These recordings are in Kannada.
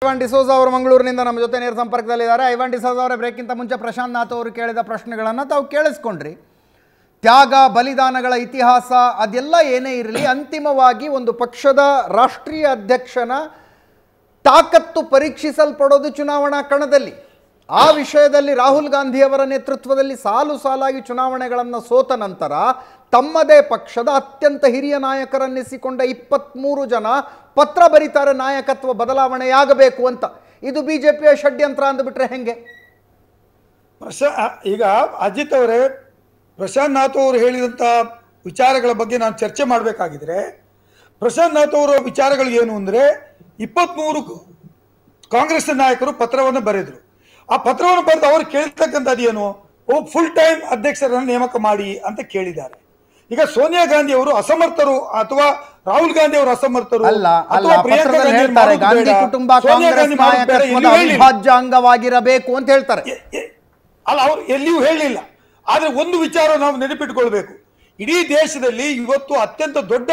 ಐವಾನ್ ಡಿಸೋಜ್ ಅವರು ಮಂಗಳೂರಿನಿಂದ ನಮ್ಮ ಜೊತೆ ನೇರ ಸಂಪರ್ಕದಲ್ಲಿದ್ದಾರೆ ಐವಾನ್ ಡಿಸೋಜ್ ಅವರೇ ಬ್ರೇಕ್ಗಿಂತ ಮುಂಚೆ ಪ್ರಶಾಂತ್ ನಾಥ್ ಅವರು ಕೇಳಿದ ಪ್ರಶ್ನೆಗಳನ್ನು ತಾವು ಕೇಳಿಸ್ಕೊಂಡ್ರಿ ತ್ಯಾಗ ಬಲಿದಾನಗಳ ಇತಿಹಾಸ ಅದೆಲ್ಲ ಏನೇ ಇರಲಿ ಅಂತಿಮವಾಗಿ ಒಂದು ಪಕ್ಷದ ರಾಷ್ಟ್ರೀಯ ಅಧ್ಯಕ್ಷನ ತಾಕತ್ತು ಪರೀಕ್ಷಿಸಲ್ಪಡೋದು ಚುನಾವಣಾ ಕಣದಲ್ಲಿ ಆ ವಿಷಯದಲ್ಲಿ ರಾಹುಲ್ ಗಾಂಧಿಯವರ ನೇತೃತ್ವದಲ್ಲಿ ಸಾಲು ಸಾಲಾಗಿ ಚುನಾವಣೆಗಳನ್ನು ಸೋತ ನಂತರ ತಮ್ಮದೇ ಪಕ್ಷದ ಅತ್ಯಂತ ಹಿರಿಯ ನಾಯಕರನ್ನಿಸಿಕೊಂಡ ಇಪ್ಪತ್ತ್ಮೂರು ಜನ ಪತ್ರ ಬರೀತಾರೆ ನಾಯಕತ್ವ ಬದಲಾವಣೆಯಾಗಬೇಕು ಅಂತ ಇದು ಬಿ ಜೆ ಪಿಯ ಷಡ್ಯಂತ್ರ ಅಂದ್ಬಿಟ್ರೆ ಹೆಂಗೆ ಪ್ರಶಾ ಈಗ ಅಜಿತ್ ಅವರೇ ಪ್ರಶಾಂತ್ ನಾಥ್ ಅವರು ಹೇಳಿದಂಥ ವಿಚಾರಗಳ ಬಗ್ಗೆ ನಾನು ಚರ್ಚೆ ಮಾಡಬೇಕಾಗಿದ್ರೆ ಪ್ರಶಾಂತ್ ನಾಥ್ ಅವರ ವಿಚಾರಗಳು ಏನು ಅಂದರೆ ಇಪ್ಪತ್ತ್ಮೂರು ಕಾಂಗ್ರೆಸ್ ನಾಯಕರು ಪತ್ರವನ್ನು ಬರೆದರು ಆ ಪತ್ರವನ್ನು ಬರೆದು ಅವರು ಕೇಳಿರ್ತಕ್ಕಂಥದ್ದು ಏನು ಒಬ್ಬ ಫುಲ್ ಟೈಮ್ ಅಧ್ಯಕ್ಷರನ್ನು ನೇಮಕ ಮಾಡಿ ಅಂತ ಕೇಳಿದ್ದಾರೆ ಈಗ ಸೋನಿಯಾ ಗಾಂಧಿ ಅವರು ಅಸಮರ್ಥರು ಅಥವಾ ರಾಹುಲ್ ಗಾಂಧಿ ಅವರು ಅಸಮರ್ಥರು ಅಲ್ಲ ಅಲ್ಲ ಅಥವಾ ಪ್ರಿಯಾಂಕಾ ಪತ್ರದಲ್ಲಿ ಗಾಂಧಿ ಹೇಳ್ತಾರೆ ಮಾಡೋದು ಗಾಂಧಿ ಬೇಡ, ಕುಟುಂಬ ಸೋನಿಯಾ ಕಾಂಗ್ರೆಸ್ ಗಾಂಧಿ ಮಾಡೋದು ಬೇಡ, ನಾಯಕತ್ವದ ಎಲ್ಲಿಯೂ ಹೇಳಿಲ್ಲ. ಅವಿಭಾಜ್ಯ ಅಂಗವಾಗಿರಬೇಕು ಅಂತ ಹೇಳ್ತಾರೆ ಎ- ಎ- ಅಲ್ಲ ಅವ್ರು ಎಲ್ಲಿಯೂ ಹೇಳಲಿಲ್ಲ ಆದ್ರೆ ಒಂದು ವಿಚಾರ ನಾವು ನೆನಪಿಟ್ಕೊಳ್ಬೇಕು ಇಡೀ ದೇಶದಲ್ಲಿ ಇವತ್ತು ಅತ್ಯಂತ ದೊಡ್ಡ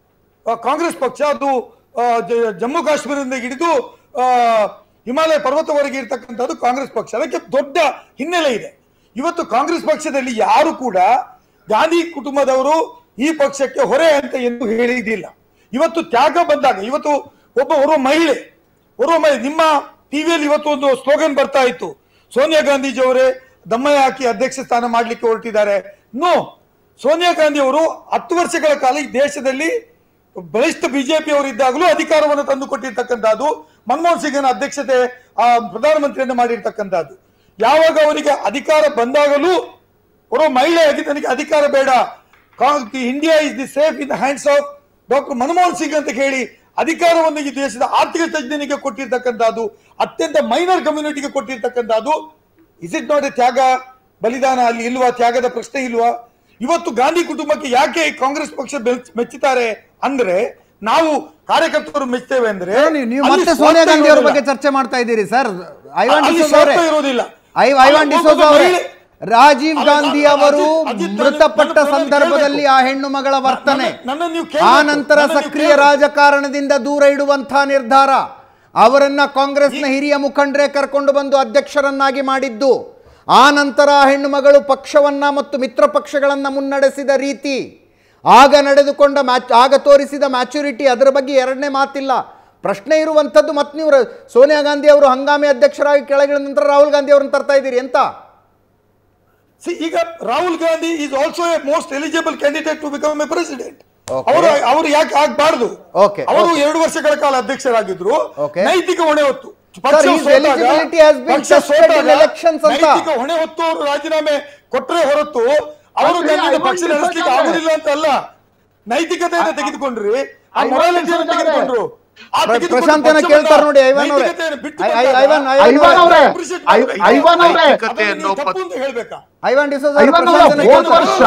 ಆ, ಕಾಂಗ್ರೆಸ್ ಪಕ್ಷ ಅದು ಆ, ಜ- ಜಮ್ಮು ಕಾಶ್ಮೀರದಿಂದ ಹಿಡಿದು ಆ, ಹಿಮಾಲಯ ಪರ್ವತವರೆಗೆ ಇರ್ತಕ್ಕಂಥದ್ದು ಕಾಂಗ್ರೆಸ್ ಪಕ್ಷ ಅದಕ್ಕೆ ದೊಡ್ಡ ಹಿನ್ನೆಲೆ ಇದೆ ಇವತ್ತು ಕಾಂಗ್ರೆಸ್ ಪಕ್ಷದಲ್ಲಿ ಯಾರು ಕೂಡ ಗಾಂಧಿ ಕುಟುಂಬದವರು ಈ ಪಕ್ಷಕ್ಕೆ ಹೊರೆ ಅಂತ ಎಂದು ಹೇಳಿದಿಲ್ಲ ಇವತ್ತು ತ್ಯಾಗ ಬಂದಾಗ ಇವತ್ತು ಒಬ್ಬ ಓರ್ವ ಮಹಿಳೆ ಓರ್ವ ಮಹಿಳೆ ನಿಮ್ಮ ಟಿವಿಯಲ್ಲಿ ಇವತ್ತು ಒಂದು ಸ್ಲೋಗನ್ ಬರ್ತಾ ಇತ್ತು ಸೋನಿಯಾ ಗಾಂಧೀಜಿ ಅವರೇ ದಮ್ಮಯ್ಯ ಹಾಕಿ ಅಧ್ಯಕ್ಷ ಸ್ಥಾನ ಮಾಡಲಿಕ್ಕೆ ಹೊರಟಿದ್ದಾರೆ ನೋ ಸೋನಿಯಾ ಗಾಂಧಿ ಅವರು ಹತ್ತು ವರ್ಷಗಳ ಕಾಲ ಈ ದೇಶದಲ್ಲಿ ಬಲಿಷ್ಠ ಬಿಜೆಪಿ ಅವರು ಇದ್ದಾಗಲೂ ಅಧಿಕಾರವನ್ನು ತಂದು ಕೊಟ್ಟಿರ್ತಕ್ಕಂಥದ್ದು ಮನಮೋಹನ್ ಸಿಂಗನ ಅಧ್ಯಕ್ಷತೆ ಆ ಪ್ರಧಾನಮಂತ್ರಿಯನ್ನು ಮಾಡಿರ್ತಕ್ಕಂಥದ್ದು ಯಾವಾಗ ಅವರಿಗೆ ಅಧಿಕಾರ ಬಂದಾಗಲೂ ಅವರು ಮಹಿಳೆಯಾಗಿ ತನಗೆ ಅಧಿಕಾರ ಬೇಡ India is the safe in the hands of doctor Manmohan Singh ಅಂತ ಹೇಳಿ ಅಧಿಕಾರವನ್ನು ಈ ದೇಶದ ಆರ್ಥಿಕ ತಜ್ಞನಿಗೆ ಕೊಟ್ಟಿರ್ತಕ್ಕಂಥದ್ದು ಅತ್ಯಂತ ಮೈನರ್ ಕಮ್ಯುನಿಟಿಗೆ ಕೊಟ್ಟಿರ್ತಕ್ಕಂಥದ್ದು ಇಸ್ ಇಟ್ ನಾಟ್ ಎ ತ್ಯಾಗ ಬಲಿದಾನ ಅಲ್ಲಿ ಇಲ್ವಾ ತ್ಯಾಗದ ಪ್ರಶ್ನೆ ಇಲ್ವಾ ಇವತ್ತು ಗಾಂಧಿ ಕುಟುಂಬಕ್ಕೆ ಯಾಕೆ ಕಾಂಗ್ರೆಸ್ ಪಕ್ಷ ಬೆಲ್- ಮೆಚ್ಚುತ್ತಾರೆ ಅಂದ್ರೆ ನಾವು ಕಾರ್ಯಕರ್ತರು ಮೆಚ್ಚುತ್ತೇವೆ ಅಂದ್ರೆ ನೀವು ನೀವು ಅಲ್ಲಿ ಮತ್ತೆ ಸ್ವಾರ್ಥ ಸೋನಿಯಾ ಗಾಂಧಿ ಅವರ ಇರೋದಿಲ್ಲ. ಬಗ್ಗೆ ಚರ್ಚೆ ಮಾಡ್ತಾ ಇದ್ದೀರಿ ಸರ್ ಐವಾನ್ ಅಲ್ಲಿ ಡಿಸೋಜ್ ಸ್ವಾರ್ಥ ಅವರೇ ಇರೋದಿಲ್ಲ ಐ- ಅಲ್ಲಿ ಐವಾನ್ ಡಿಸೋಜ ಒಬ್ಬ ಅವರೇ ಮಹಿಳೆ- ರಾಜೀವ್ ಅಲ್ಲ, ಗಾಂಧಿ ಅಲ್ಲ, ಅವರು ಅಜಿತ್, ಅಜಿತ್, ನನ್ನ- ಮೃತಪಟ್ಟ ನನ್ನ- ನನ್ನ ಸಂದರ್ಭದಲ್ಲಿ ಆ ಕೇಳ್ಬೇಕು. ಹೆಣ್ಣು ಮಗಳ ವರ್ತನೆ ನನ್ನ- ನನ್ನನ್ನು ನೀವು ಆ ಕೇಳ್ಬೇಕು. ನಂತರ ನನ್ನನ್ನು ನೀವು ಸಕ್ರಿಯ ಕೇಳ್ಬೇಕು. ರಾಜಕಾರಣದಿಂದ ದೂರ ಇಡುವಂತಹ ನಿರ್ಧಾರ ಅವರನ್ನ ಕಾಂಗ್ರೆಸ್ನ ಹಿರಿಯ ಮುಖಂಡರೇ ಕರ್ಕೊಂಡು ಬಂದು ಅಧ್ಯಕ್ಷರನ್ನಾಗಿ ಮಾಡಿದ್ದು ಆ ನಂತರ ಆ ಹೆಣ್ಣು ಮಗಳು ಪಕ್ಷವನ್ನ ಮತ್ತು ಮಿತ್ರ ಪಕ್ಷಗಳನ್ನ ಮುನ್ನಡೆಸಿದ ರೀತಿ ಆಗ ನಡೆದುಕೊಂಡ ಮ್ಯಾಚ್ ಆಗ ತೋರಿಸಿದ ಮ್ಯಾಚುರಿಟಿ ಅದರ ಬಗ್ಗೆ ಎರಡನೇ ಮಾತಿಲ್ಲ ಪ್ರಶ್ನೆ ಇರುವಂಥದ್ದು ಮತ್ತೆ ನೀವು ರ- ಸೋನಿಯಾ ಗಾಂಧಿ ಅವರು ಹಂಗಾಮಿ ಅಧ್ಯಕ್ಷರಾಗಿ ಕೆಳಗಿಳಿದ ನಂತರ ರಾಹುಲ್ ಗಾಂಧಿ ಅವರನ್ನು ತರ್ತಾ ಇದ್ದೀರಿ ಅಂತ See, ಈಗ Rahul Gandhi is also a most eligible candidate to become a president Okay. ಅವರು ಅವರು ಯಾಕೆ ಆಗ್ಬಾರ್ದು Okay, ಅವರು okay. ಎರಡು ವರ್ಷಗಳ ಕಾಲ ಅಧ್ಯಕ್ಷರಾಗಿದ್ರು Okay. ನೈತಿಕ ಹೊಣೆ ಹೊತ್ತು Sir, ಪಕ್ಷ his ಸೋತಾಗ- eligibility has been ಪಕ್ಷ tested in ಸೋತಾಗ elections ಅಂತ. ನೈತಿಕ ಹೊಣೆ ಹೊತ್ತು ಅವರು ರಾಜೀನಾಮೆ ಕೊಟ್ರೆ ಹೊರತು ಅವರು ಅಲ್ರಿ, ನನ್ನಿಂದ ಐವನ್ ಪಕ್ಷ ಡಿಸೋಜ ನಡೆಸಲಿಕ್ಕೆ ಅವರೇ. ಆಗುದಿಲ್ಲ ಅಂತ ಅಲ್ಲ ನೈತಿಕತೆಯನ್ನು ತೆಗೆದುಕೊಂಡ್ರಿ ಆ ಐವನ್ ಮೊರಾಲಿಟಿಯನ್ನು ಡಿಸೋಜ ಅವರೇ. ತೆಗೆದುಕೊಂಡ್ರು ಆ ಪ್ರ- ತೆಗೆದುಕೊಂಡು ಪ್ರಶಾಂತನ ಪಕ್ಷವನ್ನ ಕೇಳ್ತಾರೆ ನೋಡಿ, ಐವನ್ ಅವರೇ. ನೈತಿಕತೆಯನ್ನು ಬಿಟ್ಟು ಐ- ಐ- ಬಂದಾಗ ಐವನ್- ಐವನ್ ಅವರೇ appreciate ಐ- ಮಾಡ್ಬೇಕು. ಐವನ್ ಅವರೇ ನೈತಿಕತೆ ಅದನ್ನು ನೀವು ಅನ್ನೋ ತಪ್ಪು ಪದ ಅಂತ ಹೇಳ್ಬೇಕಾ ಐವಾನ್ ಡಿಸೋಜ್ ಐವನ್ ಅವರ ಪ್ರಶಾಂತನ ಹೋದ ಕೇಳ್ತಾರೆ. ವರ್ಷ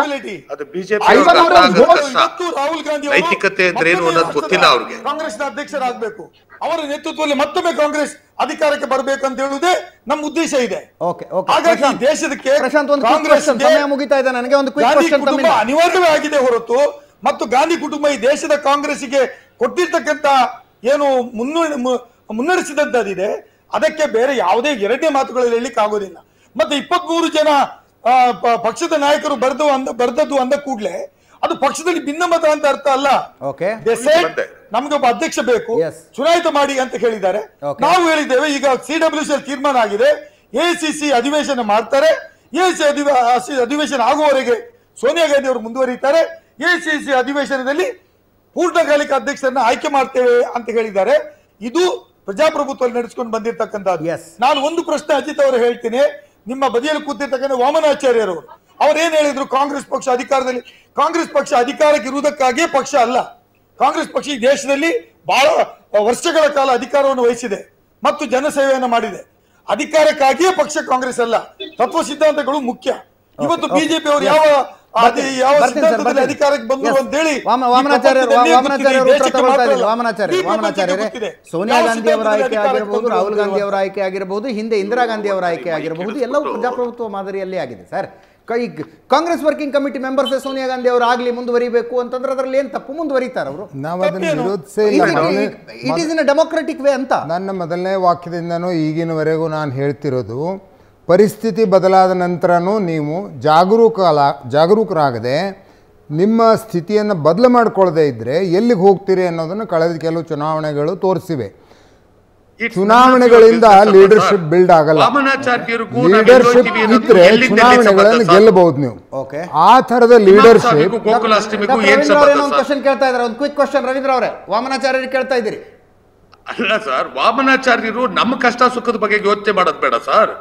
ಅದು ಬಿಜೆಪಿ ಐವನ್ ಅವರ ಅರ್ಥ vote- ಆಗತ್ತ ರಾಹುಲ್ ಗಾಂಧಿ ಅವರು ನೈತಿಕತೆ ಅಂದ್ರೆ ಏನು ಅನ್ನೋದು ಮತ್ತೊಮ್ಮೆ ಗೊತ್ತಿಲ್ಲ ಅವ್ರಿಗೆ. ಕಾಂಗ್ರೆಸ್ನ ಅಧ್ಯಕ್ಷರಾಗಬೇಕು ಅವರ ನೇತೃತ್ವದಲ್ಲಿ ಮತ್ತೊಮ್ಮೆ ಕಾಂಗ್ರೆಸ್ ಅಧಿಕಾರಕ್ಕೆ ಬರಬೇಕು ಅಂತ ಹೇಳುವುದೇ ನಮ್ಮ ಉದ್ದೇಶ ಇದೆ ಓಕೆ ಓಕೆ ಹಾಗಾಗಿ ಈ ಪ್ರಶಾಂತ್, ದೇಶದಕ್ಕೆ ಪ್ರಶಾಂತ್ ಒಂದು quick question. ಕಾಂಗ್ರೆಸ್ಗೆ ಸಮಯ ಮುಗಿತಾ ಇದೆ ನನಗೆ ಒಂದು ಕ್ವಿಕ್ ಗಾಂಧಿ ಕ್ವಶನ್ ಕುಟುಂಬ ತಮ್ಮಿಂದ ಅನಿವಾರ್ಯವೇ ಆಗಿದೆ ಹೊರತು ಮತ್ತು ಗಾಂಧಿ ಕುಟುಂಬ ಈ ದೇಶದ ಕಾಂಗ್ರೆಸ್ಸಿಗೆ ಕೊಟ್ಟಿರ್ತಕ್ಕಂಥ ಏನು ಮುನ್ನಡೆ ಮು- ಮುನ್ನಡೆಸಿದಂತದಿದೆ ಅದಕ್ಕೆ ಬೇರೆ ಯಾವುದೇ ಎರಡನೇ ಮಾತುಗಳಲ್ಲಿ ಹೇಳಲಿಕ್ಕೆ ಆಗೋದಿಲ್ಲ ಮತ್ತೆ ಇಪ್ಪತ್ಮೂರು ಜನ ಆ, ಪ- ಪಕ್ಷದ ನಾಯಕರು ಬರೆದು ಅಂದ ಬರೆದದ್ದು ಅಂದ ಕೂಡಲೇ ಅದು ಪಕ್ಷದಲ್ಲಿ ಭಿನ್ನಮತ ಅಂತ ಅರ್ಥ ಅಲ್ಲ ಓಕೆ They said, ಬಂದೆ. ನಮ್ಗೆ ಒಬ್ಬ ಅಧ್ಯಕ್ಷ ಬೇಕು Yes. ಚುನಾಯಿತ ಮಾಡಿ ಅಂತ ಹೇಳಿದ್ದಾರೆ Okay. ನಾವು ಹೇಳಿದ್ದೇವೆ ಈಗ ಸಿ ಡಬ್ಲ್ಯೂ ಸಿ ತೀರ್ಮಾನ ಆಗಿದೆ ಎಸಿಸಿ ಅಧಿವೇಶನ ಮಾಡ್ತಾರೆ ಎಸಿ ಅಧಿವೇಶನ ಆಗುವವರೆಗೆ ಸೋನಿಯಾ ಗಾಂಧಿ ಅವರು ಮುಂದುವರಿತಾರೆ ಎಸಿಸಿ ಅಧಿವೇಶನದಲ್ಲಿ ಪೂರ್ಣಕಾಲಿಕ ಅಧ್ಯಕ್ಷರನ್ನ ಆಯ್ಕೆ ಮಾಡ್ತೇವೆ ಅಂತ ಹೇಳಿದ್ದಾರೆ ಇದು ಪ್ರಜಾಪ್ರಭುತ್ವದಲ್ಲಿ ನಡೆಸ್ಕೊಂಡು ಬಂದಿರತಕ್ಕಂಥದ್ದು Yes. ನಾನು ಒಂದು ಪ್ರಶ್ನೆ ಅಜಿತ್ ಅವರು ಹೇಳ್ತೀನಿ ನಿಮ್ಮ ಬದಿಯಲ್ಲಿ ಕೂತಿರ್ತಕ್ಕಂಥ ವಾಮನಾಚಾರ್ಯರವರು ಅವ್ರು ಏನ್ ಹೇಳಿದ್ರು ಕಾಂಗ್ರೆಸ್ ಪಕ್ಷ ಅಧಿಕಾರದಲ್ಲಿ ಕಾಂಗ್ರೆಸ್ ಪಕ್ಷ ಅಧಿಕಾರಕ್ಕೆ ಇರುವುದಕ್ಕಾಗಿಯೇ ಪಕ್ಷ ಅಲ್ಲ ಕಾಂಗ್ರೆಸ್ ಪಕ್ಷ ಈ ದೇಶದಲ್ಲಿ ಬಹಳ ವರ್ಷಗಳ ಕಾಲ ಅಧಿಕಾರವನ್ನು ವಹಿಸಿದೆ ಮತ್ತು ಜನಸೇವೆಯನ್ನು ಮಾಡಿದೆ ಅಧಿಕಾರಕ್ಕಾಗಿಯೇ ಪಕ್ಷ ಕಾಂಗ್ರೆಸ್ ಅಲ್ಲ ತತ್ವ ಸಿದ್ಧಾಂತಗಳು ಮುಖ್ಯ ಇವತ್ತು okay. ಬಿಜೆಪಿ ಅವರು Yes. ಯಾವ ಅದಿ- ಬರ್ತೀನಿ, ಯಾವ ಬರ್ತೀನಿ ಸರ್, ಸಿದ್ಧಾಂತದಲ್ಲಿ ಬರ್ತೀನಿ. ಅಧಿಕಾರಕ್ಕೆ ಬಂದರು Yes. ಅಂತೇಳಿ ವಾಮ- ಈ ವಾಮನಾಚಾರ್ಯರು ಪ್ರಪಂಚದಲ್ಲಿ ವಾಮನಾಚಾರ್ಯರು ಗೊತ್ತಿದೆ, ಉತ್ತರ ದೇಶಕ್ಕೆ ತಗೊಳ್ತಾ ಮಾತ್ರ ಇದ್ದೀವಿ ಅಲ್ಲ. ವಾಮನಾಚಾರ್ಯ ಈ ಪ್ರಪಂಚಕ್ಕೆ ವಾಮನಾಚಾರ್ಯರೇ ಗೊತ್ತಿದೆ. ಸೋನಿಯಾ ಯಾವ ಗಾಂಧಿ ಅವರ ಸಿದ್ಧಾಂತದಲ್ಲಿ ಆಯ್ಕೆ ಅಧಿಕಾರಕ್ಕೆ ಆಗಿರಬಹುದು ಬಂದರು ರಾಹುಲ್ ಗಾಂಧಿ ಅಂತ. ಅವರ ಆಯ್ಕೆ ಆಗಿರಬಹುದು ಹಿಂದೆ ಇಂದಿರಾ ಗಾಂಧಿ ಅವರ ಆಯ್ಕೆ ಆಗಿರಬಹುದು ಎಲ್ಲವೂ ಪ್ರಜಾಪ್ರಭುತ್ವ ಮಾದರಿಯಲ್ಲೇ ಆಗಿದೆ ಸರ್ ಕೈ Congress working committee members Sonia Gandhi ಅವರು ಆಗಲಿ ಮುಂದುವರಿಬೇಕು ಅಂತಂದ್ರೆ ಅದರಲ್ಲಿ ಏನು ತಪ್ಪು ಮುಂದುವರಿತಾರೆ ಅವರು ನಾವು ಅದನ್ನು ತಪ್ಪೇನು? ವಿರೋಧಿಸೇ ಇಲ್ಲ ಮೊದಲನೇ- it is in a democratic way ಅಂತ ನನ್ನ ಮೊದಲನೇ ವಾಕ್ಯದಿಂದನೂ ಈಗಿನವರೆಗೂ ನಾನು ಹೇಳ್ತಿರೋದು ಪರಿಸ್ಥಿತಿ ಬದಲಾದ ನಂತರನೂ ನೀವು ಜಾಗರೂಕಲ ಜಾಗರೂಕರಾಗದೆ ನಿಮ್ಮ ಸ್ಥಿತಿಯನ್ನು ಬದಲು ಮಾಡ್ಕೊಳ್ಳದೆ ಇದ್ದರೆ ಎಲ್ಲಿಗೆ ಹೋಗ್ತೀರಿ ಅನ್ನೋದನ್ನು ಕಳೆದ ಕೆಲವು ಚುನಾವಣೆಗಳು ತೋರಿಸಿವೆ It's ಚುನಾವಣೆಗಳಿಂದ none of your business, leadership sir. Build ಆಗಲ್ಲ ವಾಮನಾಚಾರ್ಯರಿಗೂ ನಾವು ಲೀಡರ್ಶಿಪ್ ಎಲ್ಲೋಗ್ತೀವಿ ಅನ್ನೋದು ಇದ್ರೆ ಎಲ್ಲಿಂದ ಎಲ್ಲಿ ಚುನಾವಣೆಗಳನ್ನು ಸಂಬಂಧ, sir? ಗೆಲ್ಲಬಹುದು ನೀವು ಓಕೆ ಆ ಥರದ ಲೀಡರ್ಶಿಪ್ ಸಾಹೇಬ್ಗೂ ಗೋಕುಲಾಷ್ಟಮಿಗೂ ಏನ್ ರವೀಂದ್ರ ಸಂಬಂಧ ಏನೋ ಒಂದು ಸರ್? ಕ್ವಶನ್ ಕೇಳ್ತಾ ಇದ್ದಾರೆ ಒಂದು ಕ್ವಿಕ್ ಕ್ವಶನ್ ರವೀಂದ್ರ ಅವರೇ ವಾಮನಾಚಾರ್ಯರಿಗೆ ಕೇಳ್ತಾ ಇದ್ದೀರಿ ಅಲ್ಲ ಸರ್ ವಾಮನಾಚಾರ್ಯರು ನಮ್ಮ ಕಷ್ಟ ಸುಖದ ಬಗ್ಗೆ ಯೋಚನೆ ಮಾಡೋದ್ ಬೇಡ ಸರ್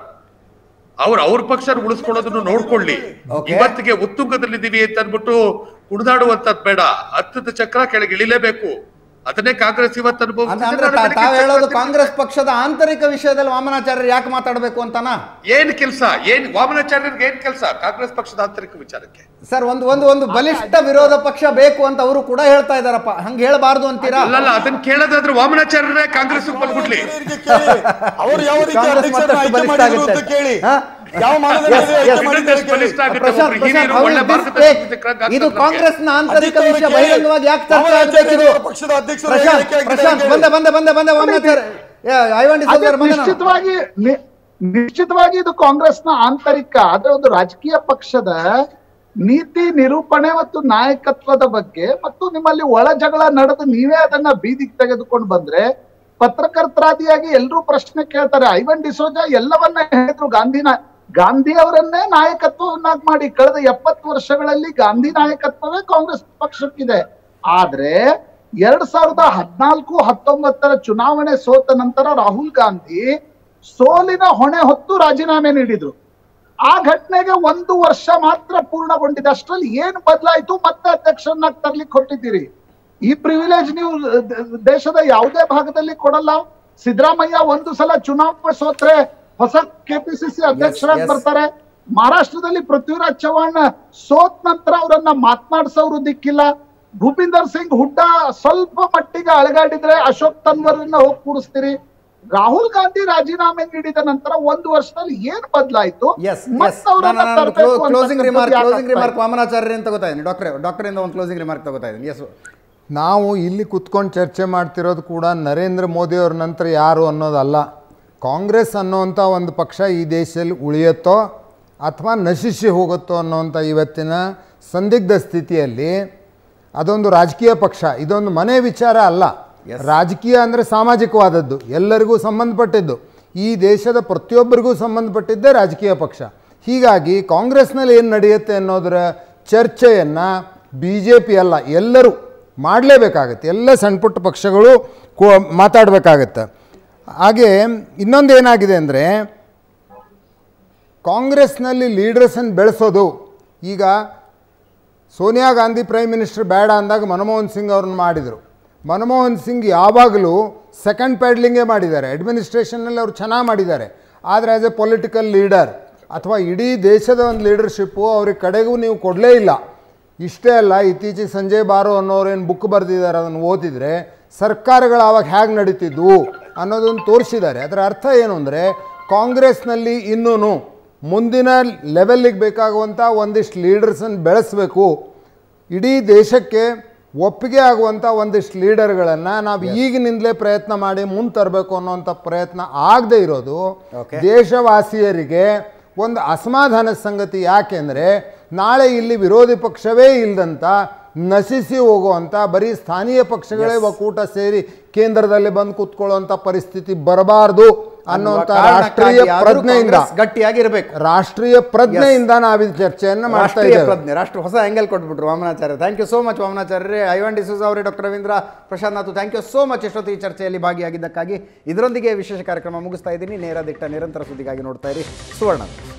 ಅವ್ರು ಅವ್ರ ಪಕ್ಷ ಉಳಿಸ್ಕೊಳ್ಳೋದನ್ನು ನೋಡ್ಕೊಳ್ಳಿ Okay. ಇವತ್ತಿಗೆ ಉತ್ತುಂಗದಲ್ಲಿದ್ದೀವಿ ಅಂತ ಅನ್ಬಿಟ್ಟು ಕುಣಿದಾಡುವಂತದ್ ಬೇಡ ಹತ್ತದ ಚಕ್ರ ಕೆಳಗೆ ಇಳಿಲೇಬೇಕು ಅದನ್ನೇ ಕಾಂಗ್ರೆಸ್ ಇವತ್ತು ಅಂದ್ರೆ ಅಂದ್ರೆ ಅನುಭವಿಸ್ತಿದೆ. ತಾ- ನಾನು ತಾವ್ ಬೆಳಗ್ಗೆ ಹೇಳೋದು ಚಕ್ರ ಕಾಂಗ್ರೆಸ್ ಪಕ್ಷದ ಆಂತರಿಕ ವಿಷಯದಲ್ಲಿ ವಾಮನಾಚಾರ್ಯರು ಯಾಕೆ ಮಾತಾಡಬೇಕು ಅಂತನಾ ಏನ್ ಕೆಲಸ ಏನ್ ವಾಮನಾಚಾರ್ಯರಿಗೆ ಏನ್ ಕೆಲಸ ಕಾಂಗ್ರೆಸ್ ಪಕ್ಷದ ಆಂತರಿಕ ವಿಚಾರಕ್ಕೆ ಸರ್ ಒಂದು ಒಂದು ಒಂದು ಬಲಿಷ್ಠ ವಿರೋಧ ಪಕ್ಷ ಬೇಕು ಅಂತ ಅವರು ಕೂಡ ಹೇಳ್ತಾ ಇದಾರಪ್ಪ ಹಂಗೆ ಹೇಳಬಾರ್ದು ಅಂತೀರಾ ಅಲ್ಲಲ್ಲ ಅದನ್ನ ಕೇಳೋದಾದ್ರೆ ವಾಮನಾಚಾರ್ಯರೇ ಕಾಂಗ್ರೆಸ್ ಬಂದ್ಬಿಡ್ಲಿ ಹಿರಿಯರಿಗೆ ಕೇಳಿ ಅವರು ಯಾವ ರೀತಿ ಕಾಂಗ್ರೆಸ್ ಅಧ್ಯಕ್ಷರನ್ನ ಮತ್ತಷ್ಟು ಆಯ್ಕೆ ಬಲಿಷ್ಠ ಮಾಡಿದ್ರು ಅಂತ ಆಗುತ್ತೆ. ಕೇಳಿ ಹಾ? ಯಾವ ಮಾನದಂಡದಲ್ಲಿ Yes, ಆಯ್ಕೆ yes. ಮಾಡಿದ್ದಾರೆ ಎಷ್ಟು ಕೇಳಿ. ಬಲಿಷ್ಠ ಆಗುತ್ತೆ ಪ್ರಶಾಂತ್ ಒಬ್ರು ಹಿರಿಯರು ಪ್ರಶಾಂತ್, ಒಳ್ಳೆ how is this ಮಾರ್ಗದರ್ಶನ fake? ಸಿಕ್ಕಾಗ ಇದು ಆಗ್ತದೆ ಕಾಂಗ್ರೆಸ್ನ ಆಂತರಿಕ ಅಜಿತ್ ಅವರು ವಿಷಯ ಕೇಳಿ. ಬಹಿರಂಗವಾಗಿ ಯಾಕೆ ಚರ್ಚೆ ವಾಮನಾಚಾರ್ಯರು ಆಗಬೇಕಿದು ಪಕ್ಷದ ಅಧ್ಯಕ್ಷರು ಪ್ರಶಾಂತ್ ಆಯ್ಕೆ ಆಗಿದ್ದಾರೆ ಪ್ರಶಾಂತ್ ಕೇಳಿ. ಬಂದೆ ಬಂದೆ ಬಂದೆ ಬಂದೆ ವಾಮನಾಚಾರ್ಯ ಐವಂಡಿ ಅದೇ ಸೋದರ ಬಂದೆ ನಾನು. ನಿಶ್ಚಿತವಾಗಿ ನಿ- ನಿಶ್ಚಿತವಾಗಿ ಇದು ಕಾಂಗ್ರೆಸ್ನ ಆಂತರಿಕ ಆದ್ರೆ ಒಂದು ರಾಜಕೀಯ ಪಕ್ಷದ ನೀತಿ ನಿರೂಪಣೆ ಮತ್ತು ನಾಯಕತ್ವದ ಬಗ್ಗೆ ಮತ್ತು ನಿಮ್ಮಲ್ಲಿ ಒಳ ಜಗಳ ನಡೆದು ನೀವೇ ಅದನ್ನ ಬೀದಿಗೆ ತೆಗೆದುಕೊಂಡು ಬಂದ್ರೆ ಪತ್ರಕರ್ತರಾದಿಯಾಗಿ ಎಲ್ಲರೂ ಪ್ರಶ್ನೆ ಕೇಳ್ತಾರೆ ಐವನ್ ಡಿಸೋಜ ಎಲ್ಲವನ್ನ ಹೇಳಿದ್ರು ಗಾಂಧಿನ ಗಾಂಧಿ ಅವರನ್ನೇ ನಾಯಕತ್ವವನ್ನಾಗಿ ಮಾಡಿ ಕಳೆದ ಎಪ್ಪತ್ತು ವರ್ಷಗಳಲ್ಲಿ ಗಾಂಧಿ ನಾಯಕತ್ವವೇ ಕಾಂಗ್ರೆಸ್ ಪಕ್ಷಕ್ಕಿದೆ ಆದ್ರೆ ಎರಡ್ ಸಾವಿರದ ಹದಿನಾಲ್ಕು ಹತ್ತೊಂಬತ್ತರ ಚುನಾವಣೆ ಸೋತ ನಂತರ ರಾಹುಲ್ ಗಾಂಧಿ ಸೋಲಿನ ಹೊಣೆ ಹೊತ್ತು ರಾಜೀನಾಮೆ ನೀಡಿದ್ರು ಆ ಘಟನೆಗೆ ಒಂದು ವರ್ಷ ಮಾತ್ರ ಪೂರ್ಣಗೊಂಡಿದೆ ಅಷ್ಟರಲ್ಲಿ ಏನ್ ಬದಲಾಯ್ತು ಮತ್ತೆ ಅಧ್ಯಕ್ಷರನ್ನಾಗಿ ತರ್ಲಿಕ್ಕೆ ಹೊರಟಿದ್ದೀರಿ ಈ ಪ್ರಿವಿಲೇಜ್ ನೀವು ದ- ದೇಶದ ಯಾವುದೇ ಭಾಗದಲ್ಲಿ ಕೊಡಲ್ಲ ಸಿದ್ದರಾಮಯ್ಯ ಒಂದು ಸಲ ಚುನಾವಣೆ ಸೋತ್ರೆ ಹೊಸ ಕೆಪಿಸಿಸಿ ಅಧ್ಯಕ್ಷರಾಗಿ yes. ಬರ್ತಾರೆ ಮಹಾರಾಷ್ಟ್ರದಲ್ಲಿ ಪೃಥ್ವಿರಾಜ್ ಚೌಹಾಣ್ ಸೋತ್ ನಂತರ ಅವರನ್ನ ಮಾತನಾಡ್ಸೋರು ದಿಕ್ಕಿಲ್ಲ ಭೂಪಿಂದರ್ ಸಿಂಗ್ ಹುಡ್ಡ ಸ್ವಲ್ಪ ಮಟ್ಟಿಗೆ ಅಳಗಾಡಿದ್ರೆ ಅಶೋಕ್ ತನ್ವರ್ನ ಹೋಗಿ ಕೂಡಿಸ್ತೀರಿ ರಾಹುಲ್ ಗಾಂಧಿ ರಾಜೀನಾಮೆ ನೀಡಿದ ನಂತರ ಒಂದು ವರ್ಷದಲ್ಲಿ ಏನ್ ಬದಲಾಯ್ತು ಎಸ್ ಮತ್ತೆ ಅವ್ರನ್ನ ತರ್ಬೇಕು ಕ್ಲೋಸಿಂಗ್ ರಿಮಾರ್ಕ್ ಅಂತಕ್ಕಂಥದ್ದು ಕ್ಲೋಸಿಂಗ್ ಯಾಕೆ ರಿಮಾರ್ಕ್ ಆಗ್ತಾ ಇದೆ? ವಾಮನಾಚಾರ್ಯ ಅಂತ ತಗೋತಾ ಇದ್ದೀನಿ ಡಾಕ್ಟರ್ ಡಾಕ್ಟರ್ ಇಂದ ಒಂದು ಕ್ಲೋಸಿಂಗ್ ರಿಮಾರ್ಕ್ ತಗೋತಾ ಇದ್ದೀನಿ ಎಸ್ ನಾವು ಇಲ್ಲಿ ಕುತ್ಕೊಂಡು ಚರ್ಚೆ ಮಾಡ್ತಿರೋದು ಕೂಡ ನರೇಂದ್ರ ಮೋದಿಯವ್ರ ನಂತರ ಯಾರು ಅನ್ನೋದಲ್ಲ ಕಾಂಗ್ರೆಸ್ ಅನ್ನೋವಂಥ ಒಂದು ಪಕ್ಷ ಈ ದೇಶದಲ್ಲಿ ಉಳಿಯುತ್ತೋ ಅಥವಾ ನಶಿಸಿ ಹೋಗುತ್ತೋ ಅನ್ನೋವಂಥ ಇವತ್ತಿನ ಸಂದಿಗ್ಧ ಸ್ಥಿತಿಯಲ್ಲಿ ಅದೊಂದು ರಾಜಕೀಯ ಪಕ್ಷ ಇದೊಂದು ಮನೆ ವಿಚಾರ ಅಲ್ಲ ರಾಜಕೀಯ ಅಂದರೆ ಸಾಮಾಜಿಕವಾದದ್ದು ಎಲ್ಲರಿಗೂ ಸಂಬಂಧಪಟ್ಟಿದ್ದು ಈ ದೇಶದ ಪ್ರತಿಯೊಬ್ಬರಿಗೂ ಸಂಬಂಧಪಟ್ಟಿದ್ದೇ ರಾಜಕೀಯ ಪಕ್ಷ ಹೀಗಾಗಿ ಕಾಂಗ್ರೆಸ್ನಲ್ಲಿ ಏನು ನಡೆಯುತ್ತೆ ಅನ್ನೋದರ ಚರ್ಚೆಯನ್ನು ಬಿ ಜೆ ಪಿ ಅಲ್ಲ ಎಲ್ಲರೂ ಮಾಡಲೇಬೇಕಾಗತ್ತೆ ಎಲ್ಲ ಸಣ್ಣ ಪುಟ್ಟ ಪಕ್ಷಗಳು ಕೋ ಮಾತಾಡಬೇಕಾಗತ್ತೆ ಹಾಗೆ ಇನ್ನೊಂದು ಏನಾಗಿದೆ ಅಂದರೆ ಕಾಂಗ್ರೆಸ್ನಲ್ಲಿ ಲೀಡರ್ಸನ್ನು ಬೆಳೆಸೋದು ಈಗ ಸೋನಿಯಾ ಗಾಂಧಿ ಪ್ರೈಮ್ ಮಿನಿಸ್ಟರ್ ಬೇಡ ಅಂದಾಗ ಮನಮೋಹನ್ ಸಿಂಗ್ ಅವ್ರನ್ನ ಮಾಡಿದರು ಮನಮೋಹನ್ ಸಿಂಗ್ ಯಾವಾಗಲೂ ಸೆಕೆಂಡ್ ಪ್ಯಾಡ್ಲಿಂಗೇ ಮಾಡಿದ್ದಾರೆ ಅಡ್ಮಿನಿಸ್ಟ್ರೇಷನ್ನಲ್ಲಿ ಅವರು ಚೆನ್ನಾಗಿ ಮಾಡಿದ್ದಾರೆ ಆದರೆ ಆ್ಯಸ್ ಎ ಪೊಲಿಟಿಕಲ್ ಲೀಡರ್ ಅಥವಾ ಇಡೀ ದೇಶದ ಒಂದು ಲೀಡರ್ಶಿಪ್ಪು ಅವ್ರಿಗೆ ಕಡೆಗೂ ನೀವು ಕೊಡಲೇ ಇಲ್ಲ ಇಷ್ಟೇ ಅಲ್ಲ ಇತ್ತೀಚೆಗೆ ಸಂಜಯ್ ಬಾರೋ ಅನ್ನೋರೇನು ಬುಕ್ ಬರೆದಿದ್ದಾರೆ ಅದನ್ನು ಓದಿದರೆ ಸರ್ಕಾರಗಳು ಆವಾಗ ಹೇಗೆ ನಡೀತಿದ್ವು ಅನ್ನೋದನ್ನು ತೋರಿಸಿದ್ದಾರೆ ಅದರ ಅರ್ಥ ಏನು ಅಂದರೆ ಕಾಂಗ್ರೆಸ್ನಲ್ಲಿ ಇನ್ನೂ ಮುಂದಿನ ಲೆವೆಲ್ಲಿಗೆ ಬೇಕಾಗುವಂಥ ಒಂದಿಷ್ಟು ಲೀಡರ್ಸನ್ನು ಬೆಳೆಸಬೇಕು ಇಡೀ ದೇಶಕ್ಕೆ ಒಪ್ಪಿಗೆ ಆಗುವಂಥ ಒಂದಿಷ್ಟು ಲೀಡರ್ಗಳನ್ನು ನಾವು ಈಗಿನಿಂದಲೇ ಪ್ರಯತ್ನ ಮಾಡಿ ಮುಂದೆ ತರಬೇಕು ಅನ್ನೋವಂಥ ಪ್ರಯತ್ನ ಆಗದೆ ಇರೋದು Okay. ದೇಶವಾಸಿಯರಿಗೆ ಒಂದು ಅಸಮಾಧಾನದ ಸಂಗತಿ ಯಾಕೆಂದರೆ ನಾಳೆ ಇಲ್ಲಿ ವಿರೋಧಿ ಪಕ್ಷವೇ ಇಲ್ಲದಂತ ನಶಿಸಿ ಹೋಗುವಂಥ ಬರೀ ಸ್ಥಾನೀಯ ಪಕ್ಷಗಳೇ ಒಕ್ಕೂಟ ಸೇರಿ ಕೇಂದ್ರದಲ್ಲಿ ಬಂದು ಕೂತ್ಕೊಳ್ಳುವಂಥ ಪರಿಸ್ಥಿತಿ ಬರಬಾರ್ದು ಅನ್ನುವಂಥ ರಾಷ್ಟ್ರೀಯ ಪ್ರಜ್ಞೆಯಿಂದ ಗಟ್ಟಿಯಾಗಿರ್ಬೇಕು ರಾಷ್ಟ್ರೀಯ ಪ್ರಜ್ಞೆಯಿಂದ ನಾವಿದು ಚರ್ಚೆಯನ್ನು ಮಾಡ್ತಾ ರಾಷ್ಟ್ರೀಯ ಇದ್ದೇವೆ ಪ್ರಜ್ಞೆ ರಾಷ್ಟ್ರ ಹೊಸ ಆಂಗಲ್ ಕೊಟ್ಬಿಟ್ರು Vamanacharya thank you so much Vamanacharya Ivan D'Souza ಅವರೇ doctor Ravindra Prashanth Nath thank you so much ಇಷ್ಟೊತ್ತು ಈ ಚರ್ಚೆಯಲ್ಲಿ ಭಾಗಿಯಾಗಿದ್ದಕ್ಕಾಗಿ ಇದರೊಂದಿಗೆ ವಿಶೇಷ ಕಾರ್ಯಕ್ರಮ ಮುಗಿಸ್ತಾ ಇದ್ದೀನಿ ನೇರ ದಿಟ್ಟ ನಿರಂತರ ಸುದ್ದಿಗಾಗಿ ನೋಡ್ತಾ ಇರಿ ಸುವರ್ಣ